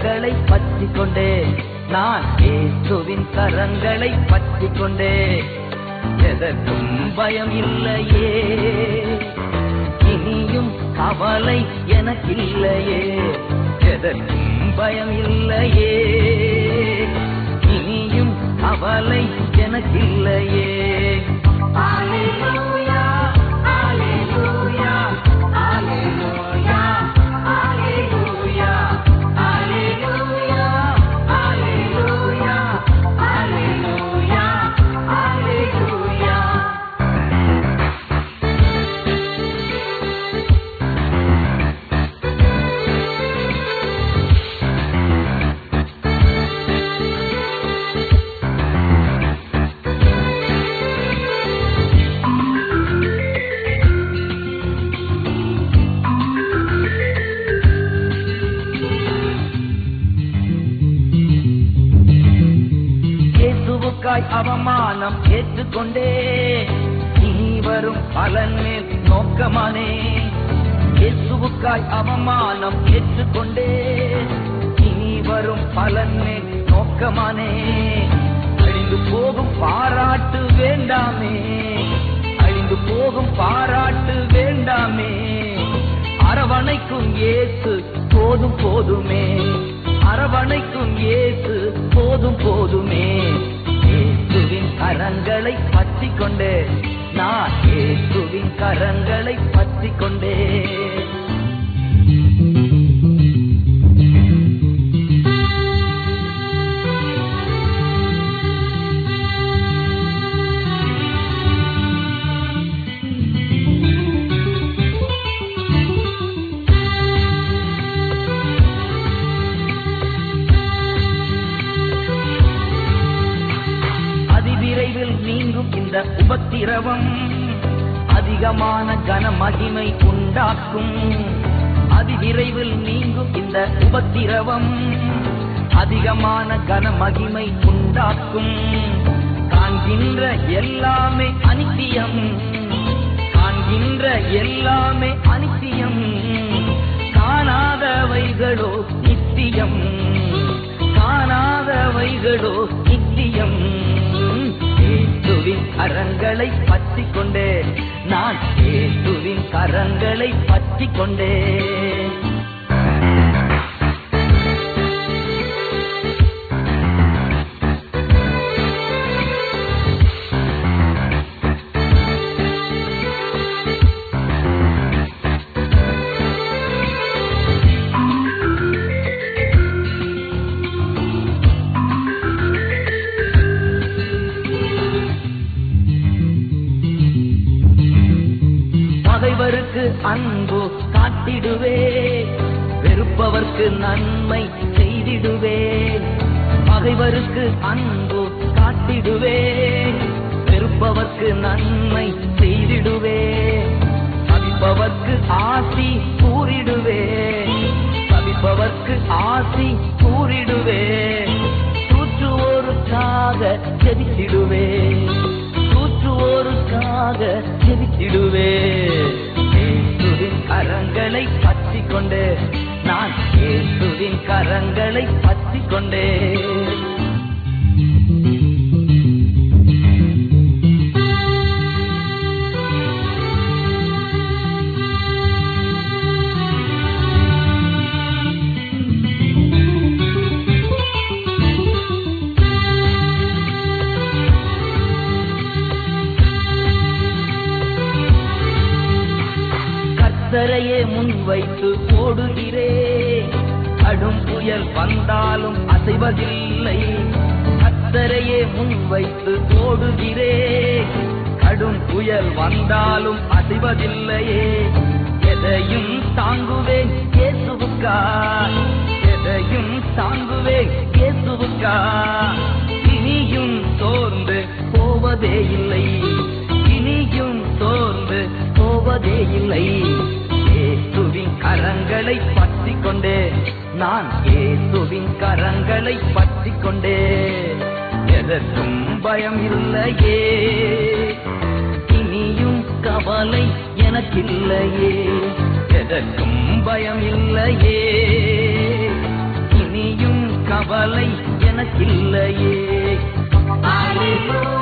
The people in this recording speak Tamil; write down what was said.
கரங்களை பற்றி கொண்டே நான் இயேசுவின் கரங்களை பற்றி கொண்டே எதற்கும் பயம் இல்லையே இனியும் கவலை எனக்கில்லையே எதற்கும் பயம் இல்லையே இனியும் கவலை எனக்கில்லையே Alleluia, Alleluia, Alleluia, Alleluia, Alleluia, Alleluia, Alleluia, Alleluia. இயேசுவுக்காய் அவமானம் ஏற்றுக்கொண்டே இனி வரும் பலன் மேல் நோக்கமானே இயேசுவுக்காய் அவமானம் ஏற்றுக்கொண்டே இனி வரும் பலன் மேல் நோக்கமானே அழிந்து போகும் பாராட்டு வேண்டாமே அழிந்து போகும் பாராட்டு வேண்டாமே அரவணைக்கும் இயேசு போதும் போதுமே அரவணைக்கும் இயேசு போதும் போதுமே இயேசுவின் கரங்களை பற்றி கொண்டே நான் இயேசுவின் கரங்களை பற்றி கொண்டே அதிவிரைவில் நீங்கும் இந்த உபத்திரவம் அதிகமான கனமகிமை உண்டாக்கும் அதிவிரைவில் நீங்கும் இந்த உபத்திரவம் அதிகமான கனமகிமை உண்டாக்கும் காண்கின்ற எல்லாமே அனித்தியம் காண்கின்ற எல்லாமே அனித்தியம் காணாதவைகளோ நித்தியம் காணாதவைகளோ நித்தியம் இயேசுவின் கரங்களை பற்றி கொண்டே நான் இயேசுவின் கரங்களை பற்றி கொண்டே பகைவருக்கு அன்பு காட்டிடுவே வெறுப்பவர்க்கு நன்மை செய்திடுவே பகைவருக்கு அன்பு காட்டிடுவே வெறுப்பவர்க்கு நன்மை செய்திடுவே சபிப்பவர்க்கு ஆசி கூறிடுவே சபிப்பவர்க்கு ஆசி கூறிடுவே தூற்றுவோருக்காக ஜெபித்திடுவே தூற்றுவோருக்காக ஜெபித்திடுவே இயேசுவின் கரங்களை பற்றி கொண்டே நான் இயேசுவின் கரங்களை பற்றி கொண்டே கர்த்தரையே முன்வைத்து ஓடுகிறே கடும் புயல் வந்தாலும் அசைவதில்லை கர்த்தரையே முன்வைத்து ஓடுகிறே கடும் புயல் வந்தாலும் அசைவதில்லையே எதையும் தாங்குவேன் இயேசுவுக்கா எதையும் தாங்குவேன் இயேசுவுக்கா இனியும் சோர்ந்து போவதே இல்லை இனியும் சோர்ந்து போவதே இல்லை இயேசுவின் கரங்களை பற்றி கொண்டே நான் இயேசுவின் கரங்களை பற்றி கொண்டே எதற்கும் பயம் இல்லையே இனியும் கவலை எனக்கில்லையே எதற்கும் பயம் இல்லையே இனியும் இல்லையே Hallelujah.